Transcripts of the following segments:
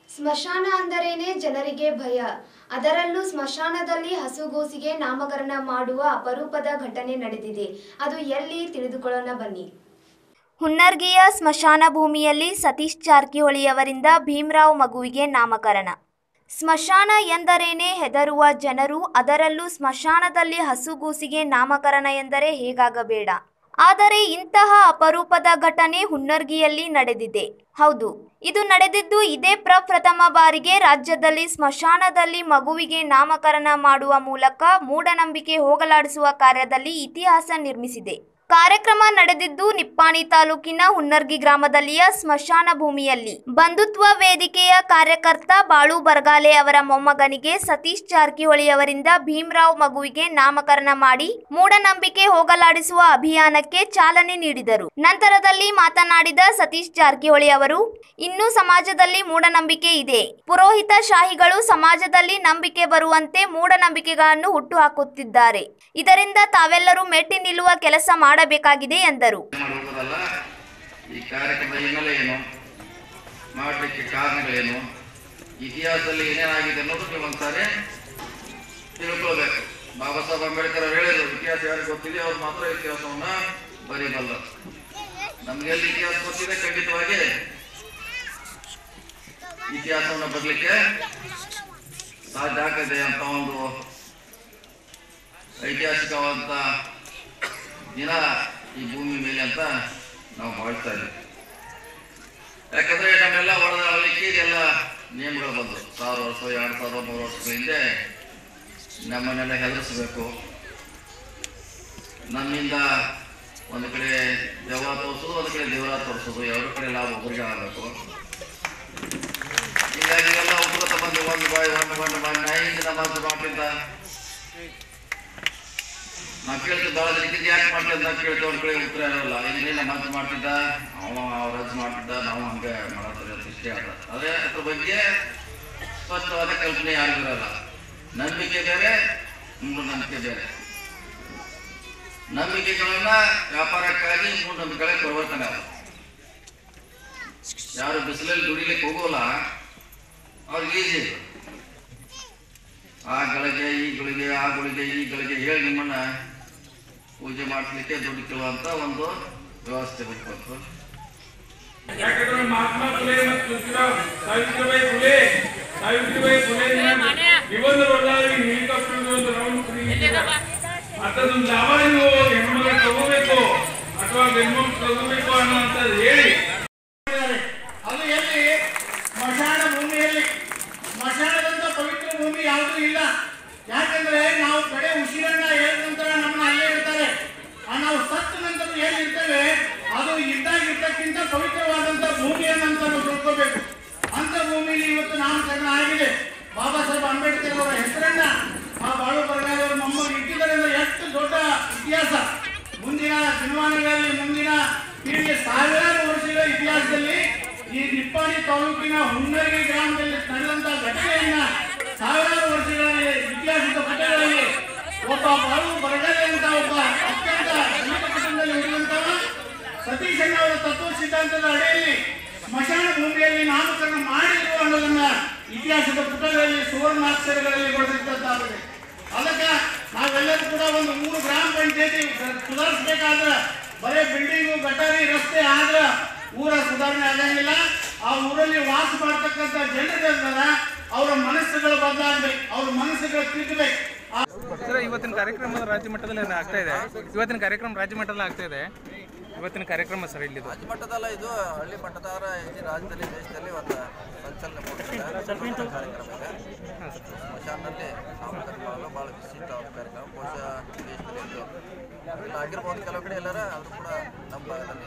ಸ್ಮಶಾನ ಅಂದರೇನೆ ಜನರಿಗೆ ಭಯ ಅದರಲ್ಲೂ ಸ್ಮಶಾನದಲ್ಲಿ ಹಸುಗೂಸಿಗೆ ನಾಮಕರಣ ಮಾಡುವ ಅಪರೂಪದ ಘಟನೆ ನಡೆದಿದೆ ಅದು ಎಲ್ಲಿ ತಿಳಿದುಕೊಳ್ಳೋಣ ಬನ್ನಿ ಹುನ್ನರ್ಗಿಯ ಸ್ಮಶಾನ ಭೂಮಿಯಲ್ಲಿ ಸತೀಶ್ ಜಾರಕಿಹೊಳಿಯವರಿಂದ ಭೀಮರಾವ್ ಮಗುವಿಗೆ ನಾಮಕರಣ ಸ್ಮಶಾನ ಎಂದರೇನೆ ಹೆದರುವ ಜನರು ಅದರಲ್ಲೂ ಸ್ಮಶಾನದಲ್ಲಿ ಹಸುಗೂಸಿಗೆ ನಾಮಕರಣ ಎಂದರೆ ಹೇಗಾಗಬೇಡ ಆದರೆ ಇಂತಹ ಅಪರೂಪದ ಘಟನೆ ಹುನ್ನರ್ಗಿಯಲ್ಲಿ ನಡೆದಿದೆ ಹೌದು ಇದು ನಡೆದಿದ್ದು ಇದೇ ಪ್ರಪ್ರಥಮ ಬಾರಿಗೆ ರಾಜ್ಯದಲ್ಲಿ ಸ್ಮಶಾನದಲ್ಲಿ ಮಗುವಿಗೆ ನಾಮಕರಣ ಮಾಡುವ ಮೂಲಕ ಮೂಢನಂಬಿಕೆ ಹೋಗಲಾಡಿಸುವ ಕಾರ್ಯದಲ್ಲಿ ಇತಿಹಾಸ ನಿರ್ಮಿಸಿದೆ ಕಾರ್ಯಕ್ರಮ ನಡೆದಿದ್ದು ನಿಪ್ಪಾಣಿ ತಾಲೂಕಿನ ಹುನ್ನರ್ಗಿ ಗ್ರಾಮದಲ್ಲಿಯ ಸ್ಮಶಾನ ಭೂಮಿಯಲ್ಲಿ ಬಂಧುತ್ವ ವೇದಿಕೆಯ ಕಾರ್ಯಕರ್ತ ಬಾಳು ಬರಗಾಲೆ ಅವರ ಮೊಮ್ಮಗನಿಗೆ ಸತೀಶ್ ಜಾರಕಿಹೊಳಿ ಅವರಿಂದ ಭೀಮರಾವ್ ಮಗುವಿಗೆ ನಾಮಕರಣ ಮಾಡಿ ಮೂಢನಂಬಿಕೆ ಹೋಗಲಾಡಿಸುವ ಅಭಿಯಾನಕ್ಕೆ ಚಾಲನೆ ನೀಡಿದರು ನಂತರದಲ್ಲಿ ಮಾತನಾಡಿದ ಸತೀಶ್ ಜಾರಕಿಹೊಳಿ ಅವರು ಇನ್ನೂ ಸಮಾಜದಲ್ಲಿ ಮೂಢನಂಬಿಕೆ ಇದೆ ಪುರೋಹಿತ ಶಾಹಿಗಳು ಸಮಾಜದಲ್ಲಿ ನಂಬಿಕೆ ಬರುವಂತೆ ಮೂಢನಂಬಿಕೆಗಳನ್ನು ಹುಟ್ಟುಹಾಕುತ್ತಿದ್ದಾರೆ ಇದರಿಂದ ತಾವೆಲ್ಲರೂ ಮೆಟ್ಟಿ ನಿಲ್ಲುವ ಕೆಲಸ ಮಾಡಬೇಕಾಗಿದೆ ಎಂದರು ಮಾಡುವುದಲ್ಲ ಈ ಕಾರ್ಯಕ್ರಮದ ಹಿನ್ನೆಲೆ ಏನು ಮಾಡಲಿಕ್ಕೆ ಕಾರಣಗಳೇನು ಇತಿಹಾಸದಲ್ಲಿ ಏನೇನಾಗಿದೆ ಅನ್ನೋದು ನೀವು ಒಂದ್ಸಾರಿ ತಿಳ್ಕೊಳ್ಬೇಕು ಬಾಬಾ ಸಾಹೇಬ್ ಅಂಬೇಡ್ಕರ್ ಅವ್ರು ಹೇಳಿದ್ರು ಇತಿಹಾಸ ಯಾರಿಗೆ ಗೊತ್ತಿದೆ ಅವ್ರು ಮಾತ್ರ ಇತಿಹಾಸವನ್ನ ಬರೀಬಲ್ಲ ನಮ್ಗೆಲ್ಲಿ ಇತಿಹಾಸ ಗೊತ್ತಿದೆ ಖಂಡಿತವಾಗಿ ಇತಿಹಾಸವನ್ನ ಬರಲಿಕ್ಕೆ ಸಾಧ್ಯ ಆಗ್ತದೆ ಅಂತ ಒಂದು ಐತಿಹಾಸಿಕವಾದಂಥ ದಿನ ಈ ಭೂಮಿ ಮೇಲೆ ಅಂತ ನಾವು ಭಾವಿಸ್ತಾ ಇದ್ದೀವಿ ಯಾಕಂದ್ರೆ ನಮ್ಮೆಲ್ಲ ಹೊಡೆದಾಡಲಿಕ್ಕೆ ಇದೆಲ್ಲ ನಿಯಮಗಳು ಬಂದು ಸಾವಿರ ವರ್ಷ ಎರಡು ಸಾವಿರ ಮೂರು ವರ್ಷಗಳ ಹಿಂದೆ ನಮ್ಮನ್ನೆಲ್ಲ ಹೆದರಿಸಬೇಕು ನಮ್ಮಿಂದ ಒಂದು ಕಡೆ ದೆವ್ವ ತೋರಿಸೋದು ಒಂದು ಕಡೆ ದೇವರ ತೋರಿಸೋದು ಎರಡು ಕಡೆ ಲಾಭ ಒಬ್ಬರಿಗೆ ಆಗಬೇಕು ಹೀಗಾಗಿ ಎಲ್ಲ ಉಪಗತ ಬಂದು ಒಂದು ಬಾಯಿ ಒಂದು ಒಂದು ಬಾಯಿ ನಾಯಿಯಿಂದ ನಮಾಜ್ ಮಾಡ್ತಿದ್ದ ನಾವು ಕೇಳ್ತೀವಿ ಭಾಳ ಇದಕ್ಕಿಂತ ಯಾಕೆ ಮಾಡ್ತಿದ್ದ ನಾವು ಕೇಳ್ತೀವಿ ಅವ್ರ ಕಡೆ ಉತ್ತರ ಇರೋಲ್ಲ ಇಲ್ಲಿ ನಮಾಜ್ ಮಾಡ್ತಿದ್ದ ಅವ ಅವ್ರ ರಜ್ ಮಾಡ್ತಿದ್ದ ನಾವು ಹಂಗೆ ಮಾಡತ್ತೀವಿ ಅಂತ ಇಷ್ಟೇ ಅದ ಅದೇ ಅದ್ರ ಬಗ್ಗೆ ಸ್ಪಷ್ಟವಾದ ಕಲ್ಪನೆ ಯಾರಿಗೂ ಇರಲ್ಲ ನಂಬಿಕೆ ಬೇರೆ ಮೂಢನಂಬಿಕೆ ಬೇರೆ ನಂಬಿಕೆಗಳನ್ನ ವ್ಯಾಪಾರಕ್ಕಾಗಿ ಮೂಢನಂಬಿಕೆಗಳಿಗೆ ಪರಿವರ್ತನೆ ಆಗ ಯಾರು ಬಿಸಿಲಲ್ಲಿ ದುಡಿಲಿಕ್ಕೆ ಹೋಗೋಲ್ಲ ಅವ್ರಿಗೆ ಈಸಿ ಆ ಗಳಿಗೆ ಈ ಗಳಿಗೆ ಆ ಗುಳಿಗೆ ಈ ಗಳಿಗೆ ಹೇಳಿ ನಿಮ್ಮನ್ನ ಪೂಜೆ ಮಾಡಿಸ್ಲಿಕ್ಕೆ ದುಡ್ಡು ಕೇಳುವಂತ ಒಂದು ವ್ಯವಸ್ಥೆ ಬರ್ಬೇಕು ಯಾಕಂದ್ರೆ ಮಹಾತ್ಮ ಫುಲೆ ಮತ್ತು ತುಳಸಿರಾವ್ ಸಾವಿತ್ರಿಬಾಯಿ ಫುಲೆ ಸಾವಿತ್ರಿಬಾಯಿ ಫುಲೆ ನಿಬಂಧ ಬದಲಾಗಿ ಹೆಲಿಕಾಪ್ಟರ್ ಒಂದು ರೌಂಡ್ ಫ್ರೀ ಅದೊಂದು ಲಾಭ ನೀವು ಹೆಣ್ಮಗಳು ತಗೋಬೇಕು ಅಥವಾ ಗಂಡ್ಮಕ್ಳು ತಗೋಬೇಕು ಅನ್ನೋಂಥದ್ದು ಹೇಳಿ ಅದು ಎಲ್ಲಿ ಸ್ಮಶಾನ ಭೂಮಿಯಲ್ಲಿ ಸ್ಮಶಾನದಂತ ಪವಿತ್ರ ಭೂಮಿ ಯಾವುದೂ ಇಲ್ಲ ಯಾಕಂದ್ರೆ ನಾವು ಕಡೆ ಉಸಿರನ್ನ ಹೇಳಿದ ನಂತರ ನಮ್ಮನ್ನ ಅಲ್ಲೇ ಇರ್ತಾರೆ ಆ ನಾವು ಸತ್ತ ನಂತರ ಏನ್ ಇರ್ತೇವೆ ಅದು ಇದ್ದಾಗಿರ್ತಕ್ಕಿಂತ ಪವಿತ್ರವಾದಂತ ಭೂಮಿಯನ್ನು ಅಂತ ನಾವು ತಿಳ್ಕೋಬೇಕು ಅಂತ ಭೂಮಿಯಲ್ಲಿ ಇವತ್ತು ನಾಮಕರಣ ಆಗಿದೆ ಬಾಬಾ ಸಾಹೇಬ್ ಅಂಬೇಡ್ಕರ್ ಅವರ ಹೆಸರನ್ನ ಆ ಬಾಳು ಬರಗಾಲ ಅವರ ಮೊಮ್ಮಗ ಇಟ್ಟಿದ್ದಾರೆ ಅಂದ್ರೆ ಎಷ್ಟು ದೊಡ್ಡ ಇತಿಹಾಸ ಮುಂದಿನ ದಿನಮಾನಗಳಲ್ಲಿ ಮುಂದಿನ ಪೀಳಿಗೆ ಸಾವಿರಾರು ವರ್ಷಗಳ ಇತಿಹಾಸದಲ್ಲಿ ಈ ನಿಪ್ಪಾಣಿ ತಾಲೂಕಿನ ಹುನ್ನರಿಗೆ ಗ್ರಾಮದಲ್ಲಿ ನಡೆದಂತ ಘಟನೆಯನ್ನ ಸಾವಿರಾರು ವರ್ಷಗಳ ಇತಿಹಾಸದ ಪುಟಗಳಲ್ಲಿ ಒಬ್ಬ ಬಾಳು ಬರಗಾಲೆ ಅಂತ ಒಬ್ಬ ಅತ್ಯಂತ ಶ್ರೀಮಂತ ಕುಟುಂಬದಲ್ಲಿ ಹುಟ್ಟಿದಂತವ ಸತೀಶಣ್ಣ ಅವರ ತತ್ವ ಸಿದ್ಧಾಂತದ ಅಡಿಯಲ್ಲಿ ಸ್ಮಶಾನ ಭೂಮಿಯಲ್ಲಿ ನಾಮಕರಣ ಮಾಡಿದ್ರು ಅನ್ನೋದನ್ನ ಇತಿಹಾಸದ ಪುಟಗಳಲ್ಲಿ ಸುವರ್ಣಾಕ್ಷರಗಳಲ್ಲಿ ಬರೆದಿರ್ತದ್ದಾಗಿದೆ ಅದಕ್ಕೆ ನಾವೆಲ್ಲರೂ ಕೂಡ ಒಂದು ಮೂರು ಗ್ರಾಮ ಪಂಚಾಯತಿ ಸುಧಾರಿಸಬೇಕಾದ್ರೆ ಬರೇ ಬಿಲ್ಡಿಂಗು ಗಟಾರಿ ರಸ್ತೆ ಆದ್ರೆ ಊರ ಸುಧಾರಣೆ ಆಗಂಗಿಲ್ಲ ಆ ಊರಲ್ಲಿ ವಾಸ ಮಾಡ್ತಕ್ಕಂಥ ಜನರಿರ್ತಾರ ಅವರ ಮನಸ್ಸುಗಳು ಬದಲಾಗ್ಬೇಕು ಅವ್ರ ಮನಸ್ಸುಗಳು ತಿದ್ದಬೇಕು ಆ ಸರ್ ಇವತ್ತಿನ ಕಾರ್ಯಕ್ರಮ ರಾಜ್ಯ ಮಟ್ಟದಲ್ಲಿ ಆಗ್ತಾ ಇದೆ ಇವತ್ತಿನ ಕಾರ್ಯಕ್ರಮ ರಾಜ್ಯ ಮಟ್ಟದಲ್ಲಿ ಆಗ್ತಾ ಇದೆ ಇವತ್ತಿನ ಕಾರ್ಯಕ್ರಮ ಸರ್ ಇಲ್ಲಿದು ರಾಜ್ಯ ಮಟ್ಟದಲ್ಲ ಇದು ಹಳ್ಳಿ ಮಟ್ಟದಾರ ಇಡೀ ರಾಜ್ಯದಲ್ಲಿ ದೇಶದಲ್ಲಿ ಒಂದು ಸಂಚಲನ ಮೂಡಿಸಿದೆ ಕಾರ್ಯಕ್ರಮ ಇದೆ ಸ್ಮಶಾನದಲ್ಲಿ ನಾಮಕರಣ ಮಾಡಲು ಭಾಳ ವಿಶಿಷ್ಟವಾದ ಕಾರ್ಯಕ್ರಮ ಬಹುಶಃ ದೇಶದಲ್ಲಿ ಇದು ಇಲ್ಲ ಆಗಿರ್ಬೋದು ಕೆಲವು ಕಡೆ ಎಲ್ಲರ ಅದು ಕೂಡ ನಮ್ಮ ಭಾಗದಲ್ಲಿ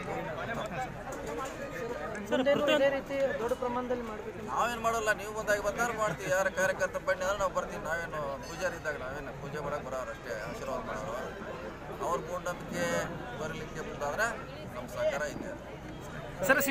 ಇದು ನಾವೇನು ಮಾಡೋಲ್ಲ ನೀವು ಬಂದಾಗ ಬಂದಾರ ಮಾಡ್ತೀವಿ ಯಾರ ಕಾರ್ಯಕರ್ತ ಬನ್ನಿ ಅಂದ್ರೆ ನಾವು ಬರ್ತೀವಿ ನಾವೇನು ಪೂಜಾರಿ ಇದ್ದಾಗ ನಾವೇನು ಪೂಜೆ ಮಾಡಕ್ಕೆ ಬರೋರು ಅಷ್ಟೇ ಆಶೀರ್ವಾದ ಮಾಡೋರು ಅವ್ರ ಮೂಢನಂಬಿಕೆ ಬರಲಿಕ್ಕೆ ಮುಂದಾದ್ರೆ ನಮ್ಮ ಸಹಕಾರ ಇದೆ ಸರ್